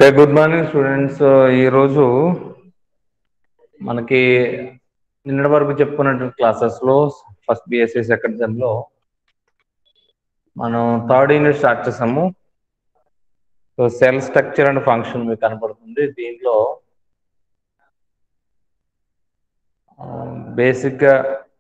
okay good morning students ఈరోజు మనకి నిన్నటి వరకు చెప్పుకున్నటువంటి క్లాసెస్లో ఫస్ట్ బిఎస్సి సెకండ్ సెమ్లో మనం థర్డ్ యూనిట్ స్టార్ట్ చేసాము so cell structure and function మీకు కనపడుతుంది దీంట్లో బేసిక్గా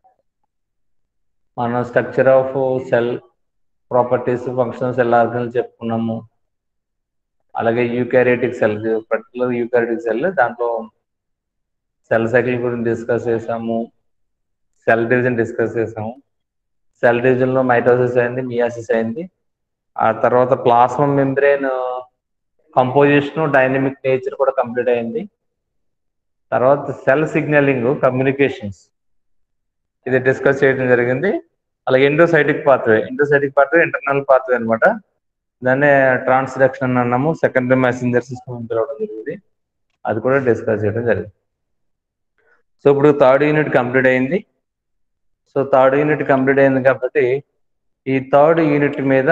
మన structure of cell properties function cell organelle చెప్పుకున్నాము అలాగే eukaryotic cell particular eukaryotic cell దాంట్లో సెల్ సైకిల్ గురించి డిస్కస్ చేసాము సెల్ డివిజన్ డిస్కస్ చేసాము సెల్ డివిజన్లో మైటోసిస్ అయింది మియాసిస్ అయింది ఆ తర్వాత plasma membrane composition dynamic nature కూడా కంప్లీట్ అయింది తర్వాత సెల్ సిగ్నలింగ్ కమ్యూనికేషన్స్ ఇది డిస్కస్ చేయడం జరిగింది అలాగే endocytic pathway ఎండోసైటిక్ pathway internal pathway అనమాట దాన్నే ట్రాన్స్డక్షన్ అన్నాము సెకండరీ మెసెంజర్ సిస్టమ్ పిలవడం జరిగింది అది కూడా డిస్కస్ చేయడం జరిగింది సో ఇప్పుడు థర్డ్ యూనిట్ కంప్లీట్ అయింది సో థర్డ్ యూనిట్ కంప్లీట్ అయింది కాబట్టి ఈ థర్డ్ యూనిట్ మీద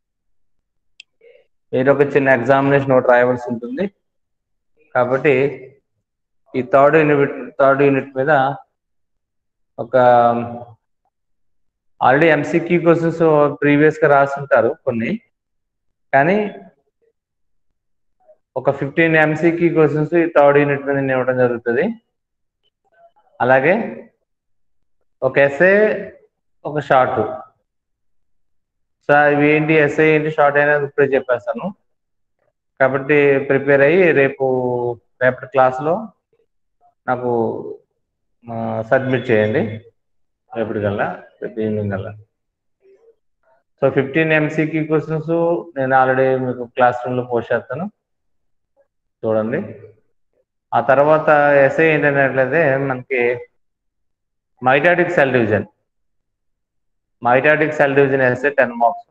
మీరు ఒక చిన్న ఎగ్జామినేషన్ ఒకటి రాయవలసి ఉంటుంది కాబట్టి ఈ థర్డ్ యూనిట్ థర్డ్ యూనిట్ మీద ఒక ఆల్రెడీ ఎంసీక్యూ క్వశ్చన్స్ ప్రీవియస్గా రాస్తుంటారు కొన్ని కానీ ఒక ఫిఫ్టీన్ ఎంసీక్యూ క్వశ్చన్స్ ఈ థర్డ్ యూనిట్ మీద ఇవ్వడం జరుగుతుంది అలాగే ఒక ఎస్ఏ ఒక షార్ట్ సార్ ఇవి ఏంటి ఎస్ఏ ఏంటి షార్ట్ అయినా ఇప్పుడే చెప్పేస్తాను కాబట్టి ప్రిపేర్ అయ్యి రేపు రేపటి క్లాస్లో నాకు సబ్మిట్ చేయండి రేపటికల్లా రేపు ఈవినింగ్ కల్లా సో ఫిఫ్టీన్ ఎంసీక్యూ క్వశ్చన్స్ నేను ఆల్రెడీ మీకు క్లాస్ రూమ్లో పోస్ట్ చేస్తాను చూడండి ఆ తర్వాత ఎస్ఐ ఏంటంటే మనకి mitotic cell division mitotic cell division essay ten marks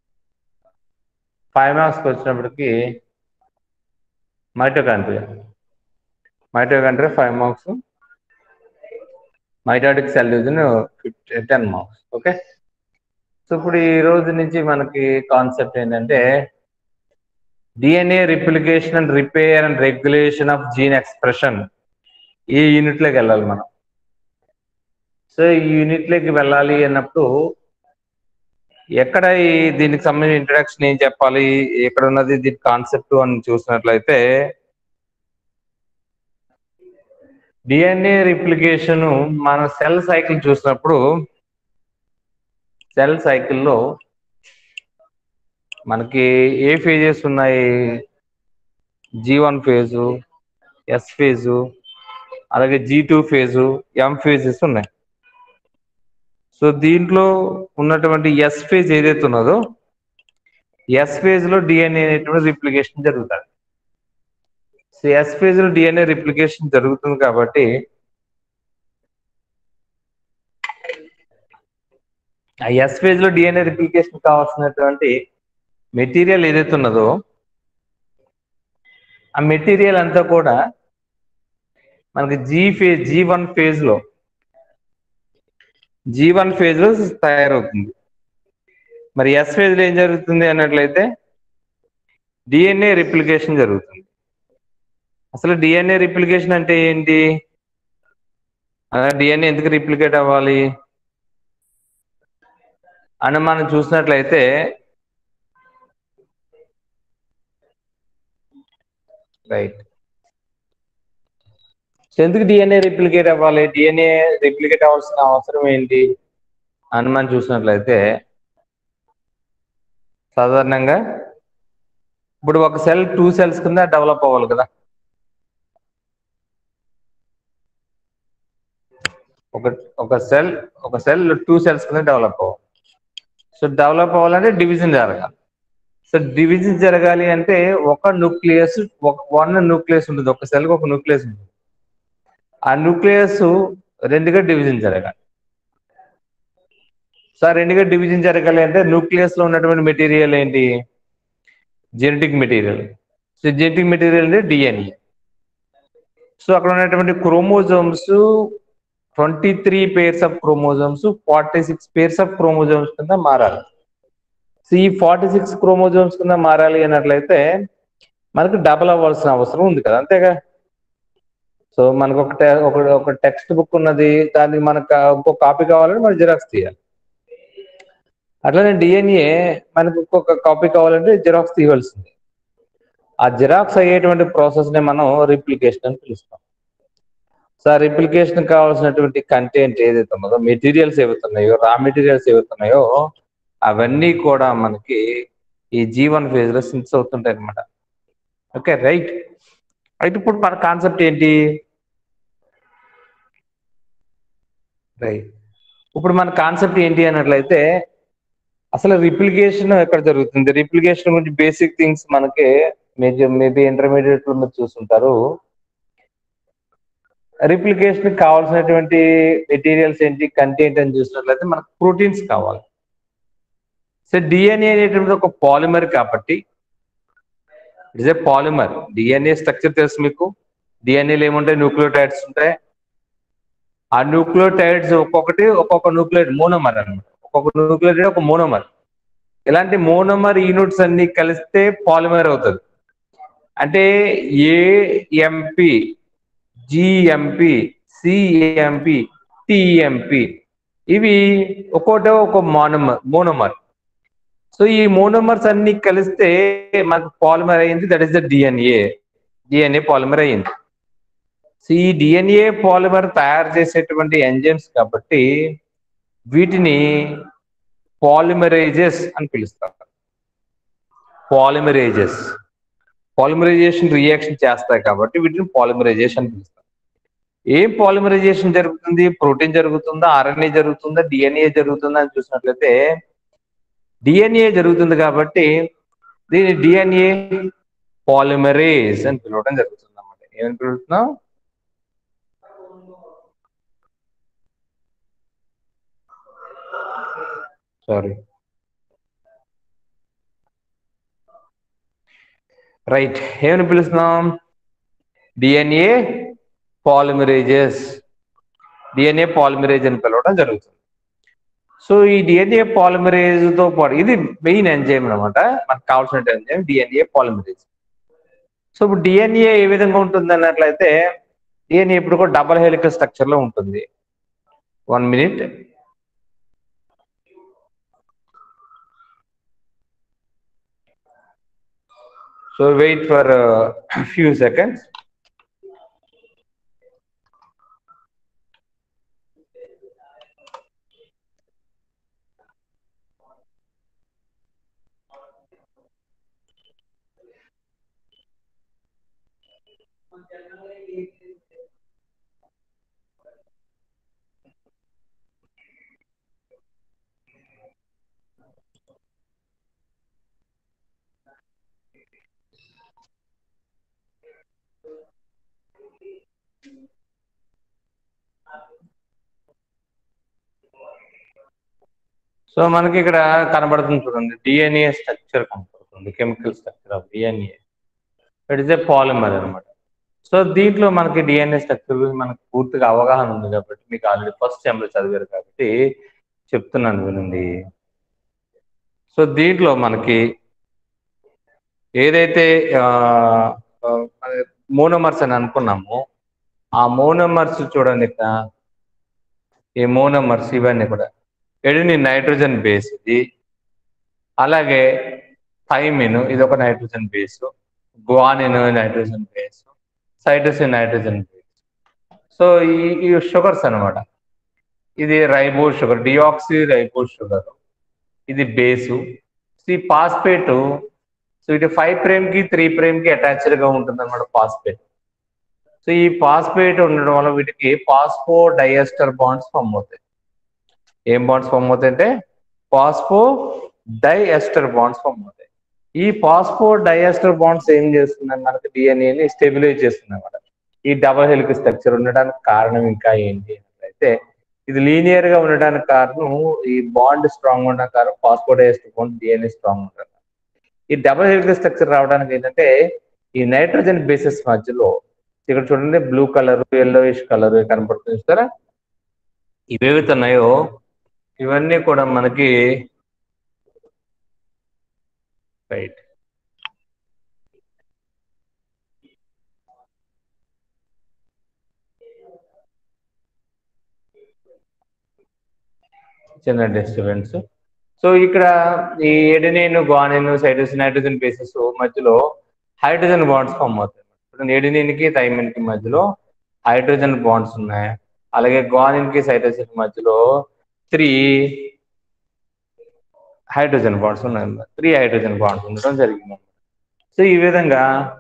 five మార్క్స్కి వచ్చినప్పటికి mitochondria mitochondria five marks mitotic cell division fifty ten marks okay so ఇప్పుడు ఈ రోజు నుంచి మనకి కాన్సెప్ట్ ఏంటంటే DNA replication and repair and regulation of gene expression ఈ యూనిట్లోకి వెళ్ళాలి మనం సో ఈ యూనిట్లోకి వెళ్ళాలి అన్నప్పుడు ఎక్కడ ఈ దీనికి సంబంధించిన ఇంట్రడక్షన్ ఏం చెప్పాలి ఎక్కడ ఉన్నది దీని కాన్సెప్ట్ అని చూసినట్లయితే డిఎన్ఏ రిప్లికేషన్ మన సెల్ సైకిల్ చూసినప్పుడు సెల్ సైకిల్లో మనకి ఏ ఫేజెస్ ఉన్నాయి G one phase S phase అలాగే G two phase M phases ఉన్నాయి సో దీంట్లో ఉన్నటువంటి ఎస్ ఫేజ్ ఏదైతే ఉన్నదో ఎస్ ఫేజ్ లో డిఎన్ఏ అనేటువంటి రిప్లికేషన్ జరుగుతుంది సో ఎస్ ఫేజ్ లో డిఎన్ఏ రిప్లికేషన్ జరుగుతుంది కాబట్టి ఆ ఎస్ ఫేజ్ లో డిఎన్ఏ రిప్లికేషన్ కావాల్సినటువంటి మెటీరియల్ ఏదైతే ఉన్నదో ఆ మెటీరియల్ అంతా కూడా మనకి G phase G one phase లో జీ వన్ ఫేజ్ లో తయారవుతుంది మరి ఎస్ ఫేజ్ లో ఏం జరుగుతుంది అన్నట్లయితే డిఎన్ఏ రిప్లికేషన్ జరుగుతుంది అసలు డిఎన్ఏ రిప్లికేషన్ అంటే ఏంటి డిఎన్ఏ ఎందుకు రిప్లికేట్ అవ్వాలి అని మనం చూసినట్లయితే రైట్ సో ఎందుకు డిఎన్ఏ రిప్లికేట్ అవ్వాలి డిఎన్ఏ రిప్లికేట్ అవ్వాల్సిన అవసరం ఏంటి అని మనం చూసినట్లయితే సాధారణంగా ఇప్పుడు ఒక సెల్ టూ సెల్స్ కింద డెవలప్ అవ్వాలి కదా ఒక ఒక సెల్ ఒక సెల్ టూ సెల్స్ కింద డెవలప్ అవ్వాలి సో డెవలప్ అవ్వాలంటే డివిజన్ జరగాలి సో డివిజన్ జరగాలి అంటే ఒక న్యూక్లియస్ ఒక వన్ న్యూక్లియస్ ఉంటుంది ఒక సెల్కి ఒక న్యూక్లియస్ ఉంటుంది ఆ న్యూక్లియస్ రెండుగా డివిజన్ జరగాలి సో రెండుగా డివిజన్ జరగాలి అంటే న్యూక్లియస్ లో ఉన్నటువంటి మెటీరియల్ ఏంటి genetic material so genetic material అంటే డిఎన్ఏ సో అక్కడ ఉన్నటువంటి chromosomes twenty three pairs of chromosomes forty six pairs of chromosomes కింద మారాలి సో ఈ ఫార్టీ సిక్స్ క్రోమోజోమ్స్ కింద మారాలి అన్నట్లయితే మనకు డబల్ అవ్వాల్సిన అవసరం ఉంది కదా అంతేగా సో మనకు ఒక te- ఒక ఒక టెక్స్ట్ బుక్ ఉన్నది దానికి మనకు ఇంకో కాపీ కావాలంటే మనం జిరాక్స్ తీయాలి అట్లనే డిఎన్ఏ మనకు ఇంకొక కాపీ కావాలంటే జిరాక్స్ తీయవలసింది ఆ జిరాక్స్ అయ్యేటువంటి ప్రాసెస్ ని మనం రిప్లికేషన్ అని పిలుస్తాం సో ఆ రిప్లికేషన్ కావాల్సినటువంటి కంటెంట్ ఏదైతే ఉన్నదో మెటీరియల్స్ ఏవైతున్నాయో రా మెటీరియల్స్ ఏవైతున్నాయో అవన్నీ కూడా మనకి ఈ జీవన్ ఫేజ్ లో సింక్స్ అవుతుంటాయి అనమాట ఓకే రైట్ అయితే ఇప్పుడు మన కాన్సెప్ట్ ఏంటి రైట్ ఇప్పుడు మన కాన్సెప్ట్ ఏంటి అన్నట్లయితే అసలు రిప్లికేషన్ ఎక్కడ జరుగుతుంది రిప్లికేషన్ గురించి బేసిక్ థింగ్స్ మనకి మేబీ మేబీ ఇంటర్మీడియట్ లో మీరు చూస్తుంటారు రిప్లికేషన్ కావాల్సినటువంటి మెటీరియల్స్ ఏంటి కంటెంట్ అని చూసినట్లయితే మనకు ప్రోటీన్స్ కావాలి సో డిఎన్ఏ అనేటువంటి ఒక పాలిమర్ కాబట్టి it's a polymer DNA structure తెలుసు మీకు డిఎన్ఏలో ఏముంటాయి న్యూక్లియోటైడ్స్ ఉంటాయి ఆ న్యూక్లియోటైడ్స్ ఒక్కొక్కటి ఒక్కొక్క న్యూక్లియోటైడ్ మోనోమర్ అన్నమాట ఒక్కొక్క న్యూక్లియోటైడ్ ఒక మోనోమర్ ఇలాంటి మోనోమర్ యూనిట్స్ అన్ని కలిస్తే పాలిమర్ అవుతుంది అంటే ఏఎంపి జిఎంపి సిఎంపి టిఎంపి ఇవి ఒక్కోటే ఒక మోనోమర్ మోనోమర్ సో ఈ మోనోమర్స్ అన్ని కలిస్తే మనకు పాలిమర్ అయింది that is the DNA DNA polymer అయింది సో ఈ డిఎన్ఏ పాలిమర్ తయారు చేసేటువంటి ఎంజైమ్స్ కాబట్టి వీటిని పాలిమరైజెస్ అని పిలుస్తారు పాలిమరైజెస్ పాలిమరైజేషన్ రియాక్షన్ చేస్తాయి కాబట్టి వీటిని పాలిమరైజేషన్ అని పిలుస్తారు ఏం పాలిమరైజేషన్ జరుగుతుంది ప్రోటీన్ జరుగుతుందా ఆర్ఎన్ఏ జరుగుతుందా డిఎన్ఏ జరుగుతుందా అని చూసినట్లయితే డిఎన్ఏ జరుగుతుంది కాబట్టి దీని డిఎన్ఏ పాలిమరేజ్ అని పిలవడం జరుగుతుంది అన్నమాట ఏమని పిలుస్తున్నాం సారీ రైట్ ఏమని పిలుస్తున్నాం డిఎన్ఏ పాలిమరేజెస్ డిఎన్ఏ పాలిమరేజ్ అని పిలవడం జరుగుతుంది సో ఈ డిఎన్ఏ పాలిమరేజ్ తో పాటు ఇది మెయిన్ ఎంజైమ్ అనమాట మనకు కావాల్సిన ఎంజైమ్ డిఎన్ఏ పాలిమరేజ్ సో ఇప్పుడు డిఎన్ఏ ఏ విధంగా ఉంటుంది అన్నట్లయితే డిఎన్ఏ ఇప్పుడు కూడా డబల్ హెలికల్ స్ట్రక్చర్ లో ఉంటుంది one minute so wait for few seconds so మనకి ఇక్కడ కనబడుతుంది చూడండి డిఎన్ఏ స్ట్రక్చర్ కనబడుతుంది chemical structure of DNA it is a polymer అనమాట సో దీంట్లో మనకి డిఎన్ఏ స్ట్రక్చర్ గురించి మనకు పూర్తిగా అవగాహన ఉంది కాబట్టి మీకు ఆల్రెడీ ఫస్ట్ సెమ్లో చదివారు కాబట్టి చెప్తున్నాను వినండి సో దీంట్లో మనకి ఏదైతే మోనోమర్స్ అని అనుకున్నామో ఆ మోనోమర్స్ చూడండి ఇక్కడ ఈ మోనోమర్స్ ఇవన్నీ కూడా ఎడిని నైట్రోజన్ బేస్ ఇది అలాగే థైమిన్ ఇది ఒక nitrogen base guanine nitrogen base cytosine nitrogen base so ఈ ఈ షుగర్స్ అనమాట ఇది ribo sugar deoxy ribo sugar ఇది బేసు ఈ పాస్పేట్ సో ఇటు ఫైవ్ ప్రేమ్ కి త్రీ ప్రేమ్ కి అటాచ్డ్ గా ఉంటుంది అనమాట పాస్పేట్ సో ఈ పాస్పేట్ ఉండడం వల్ల వీటికి పాస్పో డైఎస్టర్ బాండ్స్ ఫామ్ అవుతాయి ఏం బాండ్స్ ఫామ్ అవుతాయి అంటే పాస్పో డైఎస్టర్ బాండ్స్ ఫామ్ అవుతాయి ఈ పాస్పో డైఎస్టర్ బాండ్స్ ఏం చేస్తుంది మనకి డిఎన్ఏని స్టెబిలైజ్ చేస్తుంది అనమాట ఈ డబల్ హెలిక్ స్ట్రక్చర్ ఉండడానికి కారణం ఇంకా ఏంటి అయితే ఇది లీనియర్ గా ఉండడానికి కారణం ఈ బాండ్ స్ట్రాంగ్ ఉండడానికి కారణం phosphodiester bond DNA strong ఉండడం ఈ డబల్ హెలిక్ స్ట్రక్చర్ రావడానికి ఏంటంటే ఈ నైట్రోజన్ బేసెస్ మధ్యలో ఇక్కడ చూడండి బ్లూ కలర్ ఎల్లోయిష్ కలర్ కనపడుతుంది చూస్తారా ఇవేవైతే ఉన్నాయో ఇవన్నీ కూడా మనకి రైట్ చిన్న డిస్టర్బెన్స్ సో ఇక్కడ ఈ adenine guanine cytosine nitrogen bases మధ్యలో హైడ్రోజన్ బాండ్స్ ఫామ్ అవుతాయి ఇప్పుడు ఎడినిన్ కి థైమిన్ కి మధ్యలో హైడ్రోజన్ బాండ్స్ ఉన్నాయి అలాగే గ్వానిన్ కి సైటోసిన్ మధ్యలో త్రీ హైడ్రోజన్ బాండ్స్ ఉన్నాయి త్రీ హైడ్రోజన్ బాండ్స్ ఉండడం జరిగింది సో ఈ విధంగా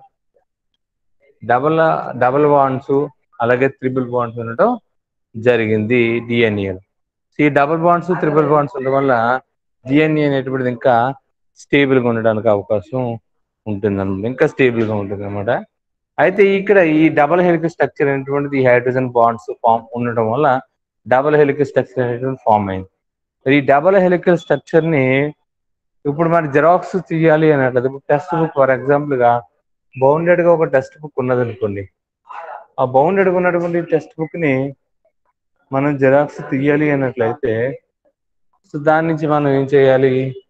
డబల్ డబల్ బాండ్స్ అలాగే త్రిబుల్ బాండ్స్ ఉండటం జరిగింది డిఎన్ఏ సో ఈ డబుల్ బాండ్స్ త్రిబుల్ బాండ్స్ ఉండడం వల్ల డిఎన్ఏ అనేటువంటిది ఇంకా స్టేబుల్ గా ఉండడానికి అవకాశం ఉంటుంది అనమాట ఇంకా స్టేబుల్ గా ఉంటుంది అనమాట అయితే ఇక్కడ ఈ డబల్ హెలిక్ స్ట్రక్చర్ అనేటువంటిది ఈ హైడ్రోజన్ బాండ్స్ ఫామ్ ఉండడం వల్ల డబల్ హెలిక్ స్ట్రక్చర్ అనేటువంటి ఫామ్ అయింది ఈ డబల్ హెలికల్ స్ట్రక్చర్ ని ఇప్పుడు మరి జెరాక్స్ తీయాలి అన్నట్లయితే ఇప్పుడు టెక్స్ట్ బుక్ ఫర్ ఎగ్జాంపుల్ గా బౌండెడ్ గా ఒక టెక్స్ట్ బుక్ ఉన్నది అనుకోండి ఆ బౌండెడ్ గా ఉన్నటువంటి టెక్స్ట్ బుక్ ని మనం జెరాక్స్ తీయాలి అన్నట్లయితే సో దాని నుంచి మనం ఏం చేయాలి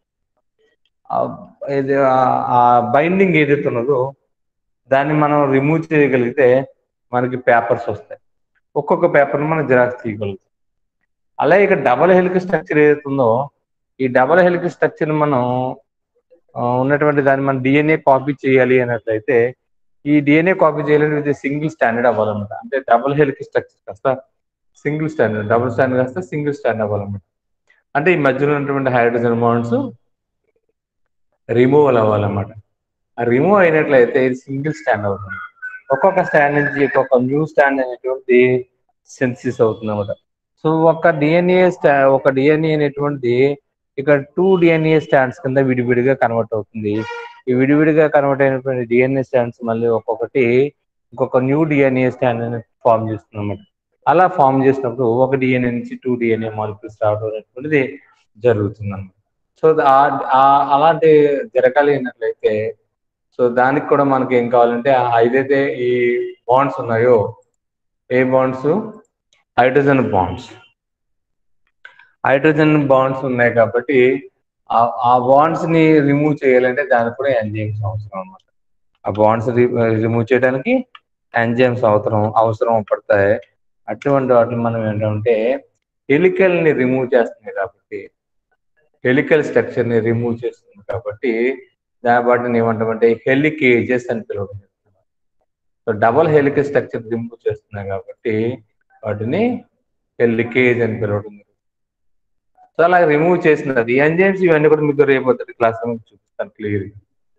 ఆ బైండింగ్ ఏదైతే ఉన్నదో దాన్ని మనం రిమూవ్ చేయగలిగితే మనకి పేపర్స్ వస్తాయి ఒక్కొక్క పేపర్ని మనం జిరాక్స్ తీయగలుగుతాం అలాగే ఇక్కడ డబల్ హెలిక్ స్ట్రక్చర్ ఏదైతే ఉందో ఈ డబల్ హెలిక్ స్ట్రక్చర్ మనం ఉన్నటువంటి దాన్ని మనం డిఎన్ఏ కాపీ చేయాలి అన్నట్లయితే ఈ డిఎన్ఏ కాపీ చేయాలంటే ఇది సింగిల్ స్టాండర్డ్ అవ్వాలన్నమాట అంటే డబుల్ హెలిక్ స్ట్రక్చర్ కాస్త సింగిల్ స్టాండర్డ్ డబుల్ స్టాండర్డ్ కాస్త సింగిల్ స్టాండర్డ్ అవ్వాలన్నమాట అంటే ఈ మధ్యలో ఉన్నటువంటి హైడ్రోజన్ బాండ్స్ రిమూవల్ అవ్వాలన్నమాట ఆ రిమూవ్ అయినట్లయితే ఇది సింగిల్ స్టాండ్ అవుతుంది ఒక్కొక్క స్టాండ్ నుంచి ఒక్కొక్క న్యూ స్టాండ్ అనేటువంటి సెన్సిస్ అవుతుంది అనమాట సో ఒక డిఎన్ఏ స్టా ఒక డిఎన్ఏ అనేటువంటి ఇక్కడ టూ డిఎన్ఏ స్టాండ్స్ కింద విడివిడిగా కన్వర్ట్ అవుతుంది ఈ విడివిడిగా కన్వర్ట్ అయినటువంటి డిఎన్ఏ స్టాండ్స్ మళ్ళీ ఒక్కొక్కటి ఇంకొక న్యూ డిఎన్ఏ స్టాండ్ అనేది ఫామ్ చేస్తుంది అనమాట అలా ఫామ్ చేసినప్పుడు ఒక డిఎన్ఏ నుంచి టూ డిఎన్ఏ మాలిక్యూల్స్ రావడం అనేటువంటిది జరుగుతుంది అనమాట సో అలాంటి జరగాలి అన్నట్లయితే సో దానికి కూడా మనకి ఏం కావాలంటే ఏదైతే ఈ బాండ్స్ ఉన్నాయో ఏ bonds hydrogen bonds hydrogen bonds ఉన్నాయి కాబట్టి ఆ బాండ్స్ ని రిమూవ్ చేయాలంటే దానికి కూడా ఎంజైమ్స్ అవసరం అనమాట ఆ బాండ్స్ రిమూవ్ చేయడానికి ఎంజైమ్స్ అవసరం అవసరం పడతాయి అటువంటి వాటిని మనం ఏంటంటే హెలికల్ ని రిమూవ్ చేస్తుంది కాబట్టి హెలికల్ స్ట్రక్చర్ ని రిమూవ్ చేస్తుంది కాబట్టి దాని వాటిని ఏమంటామంటే హెలికేజెస్ అని పిలవడం so double helical structure remove చేస్తున్నాయి కాబట్టి వాటిని హెలికేజ్ అని పిలవడం సో అలా రిమూవ్ చేసినది ఎంజైమ్స్ ఇవన్నీ కూడా మీకు రేపు క్లాస్ చూపిస్తాను క్లియర్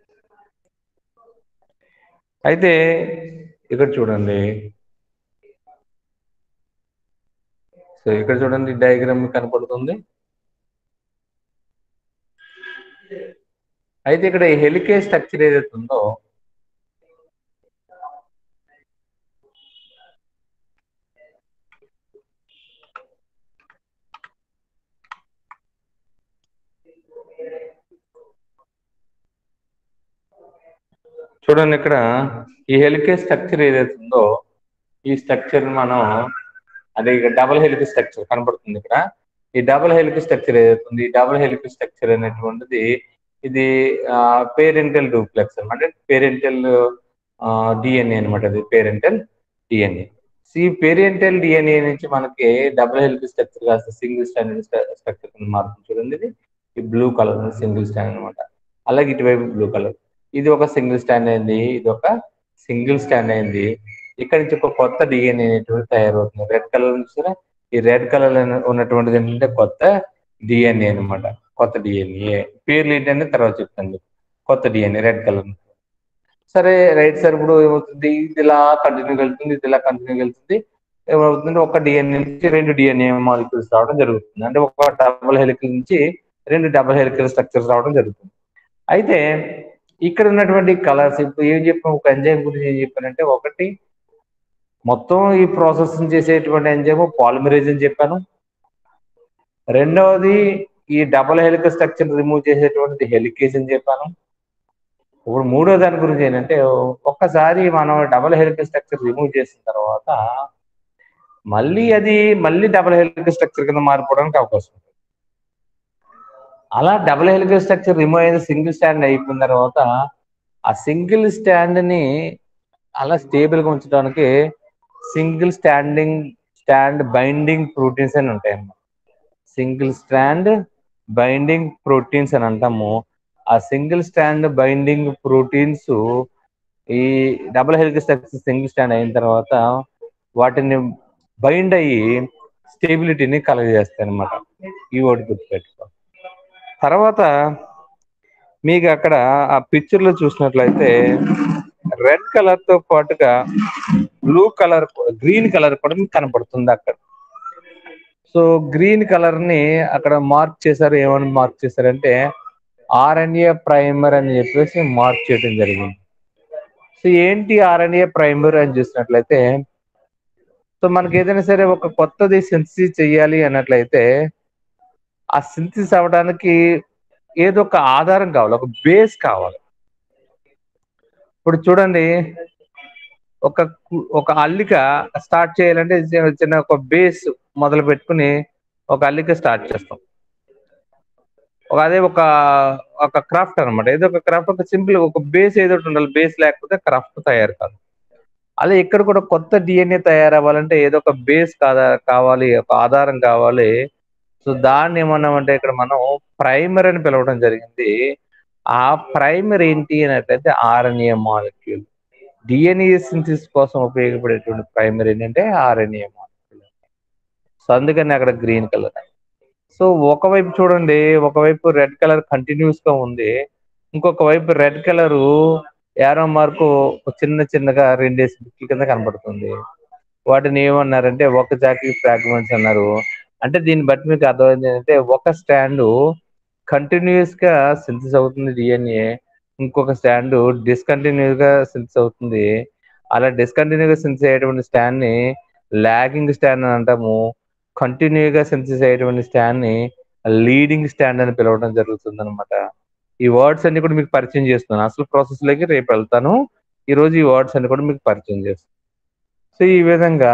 అయితే ఇక్కడ చూడండి సో ఇక్కడ చూడండి డయాగ్రామ్ కనపడుతుంది అయితే ఇక్కడ ఈ హెలికే స్ట్రక్చర్ ఏదైతే ఉందో చూడండి ఇక్కడ ఈ హెలికే స్ట్రక్చర్ ఏదైతే ఉందో ఈ స్ట్రక్చర్ మనం అదే ఇక్కడ డబుల్ హెలిక్ స్ట్రక్చర్ కనబడుతుంది ఇక్కడ ఈ డబుల్ హెలిక్ స్ట్రక్చర్ ఏదైతే ఉంది ఈ డబుల్ హెలిక్ స్ట్రక్చర్ అనేటువంటిది ఇది పేరెంటల్ డూప్లెక్స్ అనమాట పేరెంటల్ డిఎన్ఏ అనమాట ఇది పేరెంటల్ డిఎన్ఏ ఈ పేరెంటల్ డిఎన్ఏ నుంచి మనకి డబుల్ హెలిక్ స్ట్రక్చర్ కాస్త సింగిల్ స్టాండర్డ్ స్ట్రక్చర్ కింద మారుతుంది చూడండి ఇది ఈ బ్లూ కలర్ సింగిల్ స్టాండ్ అనమాట అలాగే ఇటువైపు బ్లూ కలర్ ఇది ఒక సింగిల్ స్టాండ్ అయింది ఇది ఒక సింగిల్ స్టాండ్ అయింది ఇక్కడ నుంచి ఒక కొత్త డిఎన్ఏ అనేటువంటి తయారవుతుంది రెడ్ కలర్ నుంచి ఈ రెడ్ కలర్ ఉన్నటువంటిది ఏంటంటే కొత్త డిఎన్ఏ అనమాట కొత్త డిఎన్ఏ పేర్లు ఏంటంటే తర్వాత చెప్తాను కొత్త డిఎన్ఏ రెడ్ కలర్ సరే రైట్ సార్ ఇప్పుడు ఏమవుతుంది ఇది ఇలా కంటిన్యూ వెళ్తుంది ఇది ఇలా కంటిన్యూ వెళ్తుంది ఏమవుతుంది ఒక డిఎన్ఏ నుంచి రెండు డిఎన్ఏ మాలిక్యూల్స్ రావడం జరుగుతుంది అంటే ఒక డబుల్ హెలికల్ నుంచి రెండు డబుల్ హెలికల్ స్ట్రక్చర్స్ రావడం జరుగుతుంది అయితే ఇక్కడ ఉన్నటువంటి కలర్స్ ఇప్పుడు ఏం చెప్పాం ఒక ఎంజైమ్ గురించి ఏం చెప్పానంటే ఒకటి మొత్తం ఈ ప్రాసెస్ చేసేటువంటి ఎంజైమ్ పాలిమరేజ్ అని చెప్పాను రెండవది ఈ డబుల్ హెలికల్ స్ట్రక్చర్ రిమూవ్ చేసేటువంటిది హెలికేజ్ అని చెప్పాను ఇప్పుడు మూడో దాని గురించి ఏంటంటే ఒక్కసారి మనం డబుల్ హెలికల్ స్ట్రక్చర్ రిమూవ్ చేసిన తర్వాత మళ్ళీ అది మళ్ళీ డబుల్ హెలికల్ స్ట్రక్చర్ కింద మారిపోవడానికి అవకాశం ఉంటుంది అలా డబుల్ హెలికల్ స్ట్రక్చర్ రిమూవ్ అయిన సింగిల్ స్టాండ్ అయిపోయిన తర్వాత ఆ సింగిల్ స్టాండ్ ని అలా స్టేబుల్ గా ఉంచడానికి single standing stand binding proteins అని ఉంటాయి అన్నమాట సింగిల్ స్ట్రాండ్ బైండింగ్ ప్రోటీన్స్ అని అంటాము ఆ సింగిల్ స్ట్రాండ్ బైండింగ్ ప్రోటీన్స్ ఈ double health structure single stand అయిన తర్వాత వాటిని బైండ్ అయ్యి స్టేబిలిటీని కలగజేస్తాయి అనమాట ఈ ఒకటి గుర్తుపెట్టుకో తర్వాత మీకు అక్కడ ఆ పిక్చర్ లో చూసినట్లయితే రెడ్ కలర్ తో పాటుగా బ్లూ కలర్ గ్రీన్ కలర్ కూడా మీకు కనపడుతుంది అక్కడ సో గ్రీన్ కలర్ ని అక్కడ మార్క్ చేశారు ఏమని మార్క్ చేశారంటే ఆర్ఎన్ఏ ప్రైమర్ అని చెప్పేసి మార్క్ చేయడం జరిగింది సో ఏంటి ఆర్ఎన్ఏ ప్రైమర్ అని చూసినట్లయితే సో మనకి ఏదైనా సరే ఒక కొత్తది సింథసిస్ చేయాలి అన్నట్లయితే ఆ సింథసిస్ అవ్వడానికి ఏదో ఒక ఆధారం కావాలి ఒక బేస్ కావాలి ఇప్పుడు చూడండి ఒక కు- ఒక అల్లిక స్టార్ట్ చేయాలంటే చిన్న చిన్న ఒక బేస్ మొదలు పెట్టుకుని ఒక అల్లిక స్టార్ట్ చేస్తాం ఒక అదే ఒక ఒక క్రాఫ్ట్ అన్నమాట ఏదో ఒక క్రాఫ్ట్ ఒక సింపుల్ ఒక బేస్ ఏదో ఒకటి ఉండాలి బేస్ లేకపోతే క్రాఫ్ట్ తయారు కాదు అదే ఇక్కడ కూడా కొత్త డిఎన్ఏ తయారవ్వాలంటే ఏదో ఒక బేస్ కాదా కావాలి ఒక ఆధారం కావాలి సో దాన్ని ఏమన్నామంటే ఇక్కడ మనం ప్రైమర్ అని పిలవడం జరిగింది ఆ ప్రైమర్ ఏంటి అన్నట్లయితే ఆర్ఎన్ఏ మాలిక్యూల్ డిఎన్ఏ సింథసిస్ కోసం ఉపయోగపడేటువంటి ప్రైమర్ ఏంటంటే ఆర్ఎన్ఏ మాలిక్యూల్ సో అందుకని అక్కడ గ్రీన్ కలర్ సో ఒకవైపు చూడండి ఒకవైపు రెడ్ కలర్ కంటిన్యూస్ గా ఉంది ఇంకొక వైపు రెడ్ కలర్ యారో మార్కు చిన్న చిన్నగా రెండేసి బిక్కి కింద కనబడుతుంది వాటిని ఏమన్నారంటే ఒక జాకి ఫ్రాగ్మెంట్స్ అన్నారు అంటే దీన్ని బట్టి మీకు అర్థమైంది ఏంటంటే ఒక స్టాండ్ కంటిన్యూస్ గా సింథసిస్ అవుతుంది డిఎన్ఏ ఇంకొక స్టాండ్ డిస్కంటిన్యూస్ గా సింథసిస్ అవుతుంది అలా డిస్కంటిన్యూ గా సింథసిస్ అయ్యేటువంటి స్టాండ్ ని లాగింగ్ స్టాండ్ అని అంటాము కంటిన్యూ గా సింథసిస్ అయ్యేటువంటి స్టాండ్ ని లీడింగ్ స్టాండ్ అని పిలవడం జరుగుతుంది అనమాట ఈ వర్డ్స్ అన్ని కూడా మీకు పరిచయం చేస్తున్నాను అసలు ప్రాసెస్ లోకి రేపు వెళ్తాను ఈ రోజు ఈ వర్డ్స్ అన్ని కూడా మీకు పరిచయం చేస్తాను సో ఈ విధంగా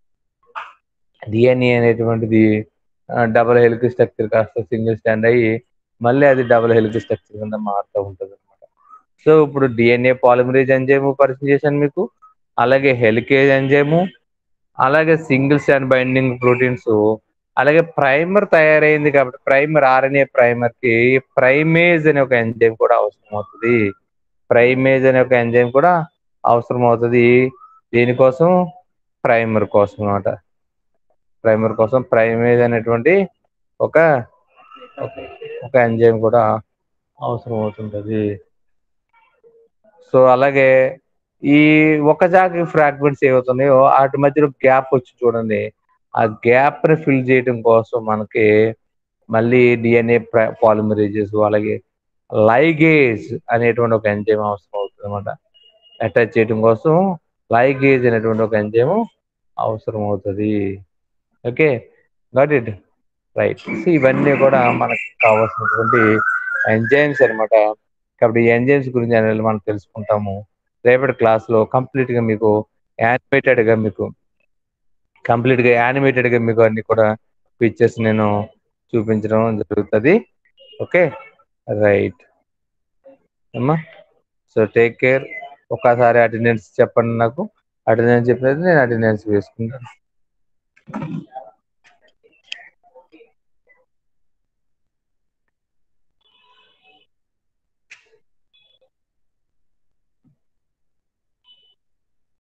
డిఎన్ఏ అనేటువంటిది డబుల్ హెలిక్ స్ట్రక్చర్ కాస్త సింగిల్ స్టాండ్ అయ్యి మళ్ళీ అది డబుల్ హెలిక్ స్ట్రక్చర్ కింద మారుతూ ఉంటుంది అనమాట సో ఇప్పుడు డిఎన్ఏ పాలిమరేజ్ ఎంజైమ్ పరిచయం చేశాను మీకు అలాగే హెలికేజ్ ఎంజైము అలాగే సింగిల్ స్టాండ్ బైండింగ్ ప్రోటీన్స్ అలాగే ప్రైమర్ తయారైంది కాబట్టి ప్రైమర్ ఆర్ఎన్ఏ ప్రైమర్ కి ప్రైమేజ్ అనే ఒక ఎంజైమ్ కూడా అవసరం అవుతుంది ప్రైమేజ్ అనే ఒక ఎంజైమ్ కూడా అవసరం అవుతుంది దీనికోసం ప్రైమర్ కోసం అన్నమాట ప్రైమర్ కోసం ప్రైమేజ్ అనేటువంటి ఒక ఒక- ఒక ఎంజైమ్ కూడా అవసరం అవుతుంటది సో అలాగే ఈ ఒక జాకి ఫ్రాగ్మెంట్స్ ఏవవుతున్నాయో వాటి మధ్యలో గ్యాప్ వచ్చి చూడండి ఆ గ్యాప్ ని ఫిల్ చేయడం కోసం మనకి మళ్ళీ డిఎన్ఏ పాలిమరేజెస్ అలాగే లైగేజ్ అనేటువంటి ఒక ఎంజైమ్ అవసరం అవుతుంది అనమాట అటాచ్ చేయడం కోసం లైగేజ్ అనేటువంటి ఒక ఎంజైమ్ అవసరం అవుతుంది okay got it right so ఇవన్నీ కూడా మనకు కావాల్సినటువంటి ఎంజైమ్స్ అన్నమాట కాబట్టి ఈ ఎంజైమ్స్ గురించి అనేది మనం తెలుసుకుంటాము రేపటి క్లాస్ లో కంప్లీట్ గా మీకు యానిమేటెడ్ గా మీకు కంప్లీట్ గా యానిమేటెడ్ గా మీకు అన్ని కూడా పిక్చర్స్ నేను చూపించడం జరుగుతుంది ఓకే రైట్ అమ్మా సో టేక్ కేర్ ఒకసారి అటెండెన్స్ చెప్పండి నాకు అటెండెన్స్ చెప్పేది నేను అటెండెన్స్ వేసుకుంటాను